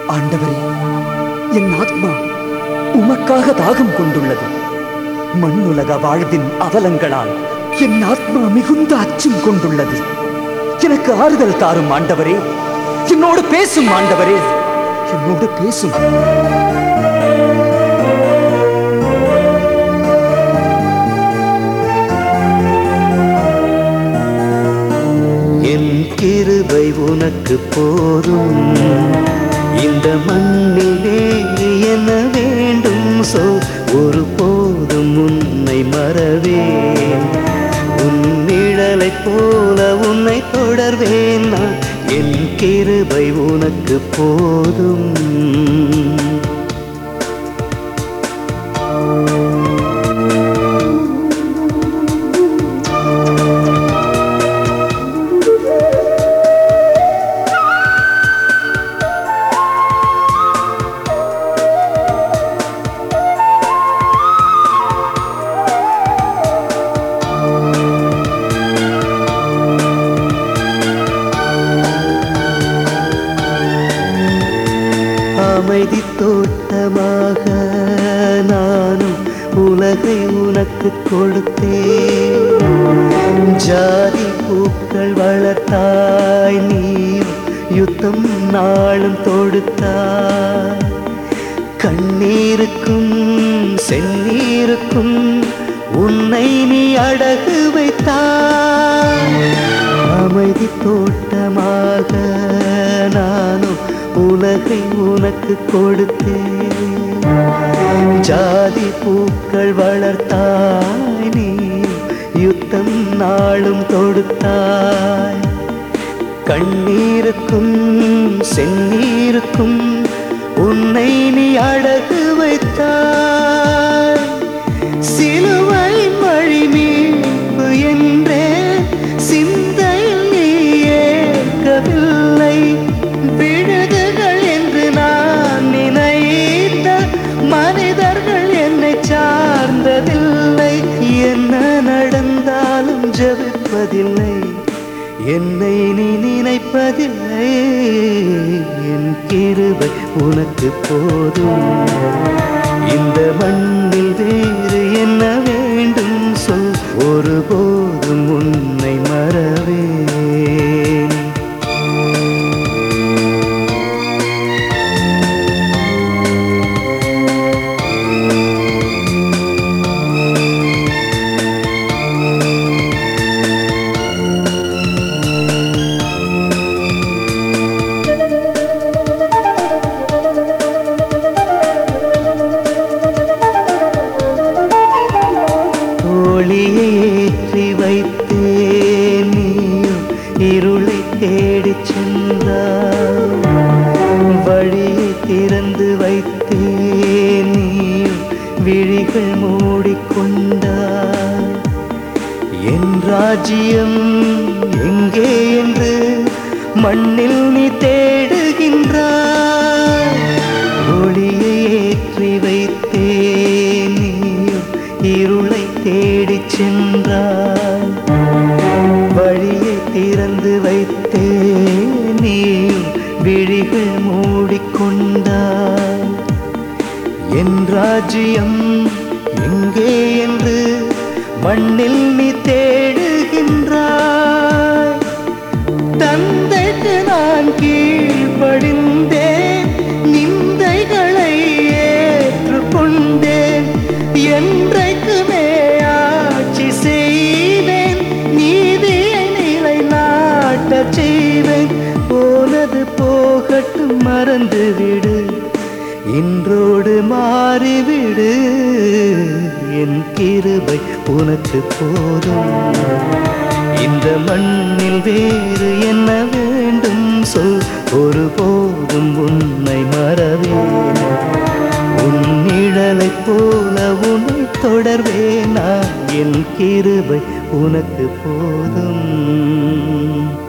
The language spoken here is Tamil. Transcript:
ஆண்டவரே என் ஆத்மா உமக்காக தாகம் கொண்டுள்ளது மண்ணுலக வாழ்வின் அவலங்களால் என் ஆத்மா மிகுந்த அச்சம் கொண்டுள்ளது எனக்கு ஆறுதல் தாரும் ஆண்டவரே என்னோடு பேசும் ஆண்டவரே என்னோடு பேசும் என் கிருபை உனக்கு போதும் இந்த மண்ணிலே என்ன வேண்டும் சோ ஒரு போதும் உன்னை மறவேன் உன் நிழலைப் போல உன்னை தொடர்வேன் நான் என் கிருபை உனக்கு போதும் அமைதி தோட்டமாக நானும் உலகை உனக்கு கொடுத்தேன் ஜாதி பூக்கள் வளர்த்தாய் நீயும் யுத்தம் நாளும் தொடுத்தாய் கண்ணீருக்கும் செந்நீருக்கும் உன்னை நீ அடகு வைத்தாய் அமைதி தோட்டமாக நானும் உலகை உனக்கு கொடுத்தேன் ஜாதி பூக்கள் வளர்த்தாய் நீ யுத்தம் நாளும் தொடுத்தாய் கண்ணீருக்கும் செந்நீருக்கும் உன்னை நீ அழகு வைத்தாய் சிலுவை மழி மீட்பு என்றே சிந்தையில் நீ ஏற்கவில்லை விழுதுகள் என்று நான் நினைத்த மனிதர்கள் என்னை சார்ந்ததில்லை என்ன நடந்தாலும் ஜெபிப்பதில்லை என்னை நீ நினைப்பதில்லை என் கிருபை உனக்கு போதும் இந்த மண்ணில் வேறு என்ன வேண்டும் சொல் ஒருபோதும் உன்னை மறவேன் ஒளியை ஏற்றி வைத்தேன் நீயும் இருளை தேடிச் சென்றாய் வழியை திறந்து வைத்தேன் நீயும் விழிகள் மூடிக்கொண்டாய் என் ராஜ்யம் எங்கே என்று மண்ணில் நீ தேடுகின்றாய் ஒளியை ஏற்றி வைத்தேன் நீயும் இருளை தேடிச் சென்றாய் வழியை திறந்து வைத்தேன் நீயும் விழிகள் மூடிக்கொண்டாய் என் ராஜ்யம் எங்கே என்று மண்ணில் நீ தேடுகின்றாய் தந்தைக்கு நான் கீழ்ப்படிந்தேன் நிந்தைகளை ஏற்றுக்கொண்டேன் என்றைக்குமே ஆட்சி செய்வேன் நீதியை நிலை நாட்டச் செய்வேன் போனது போகட்டும் மறந்துவிடு இன்றோடு மாறிவிடு என் கிருபை உனக்கு போதும் இந்த மண்ணில் வேறு என்ன வேண்டும் சொல் ஒருபோதும் உன்னை மறவேன் உன் நிழலைப் போல உன்னை தொடர்வேனா என் கிருபை உனக்கு போதும்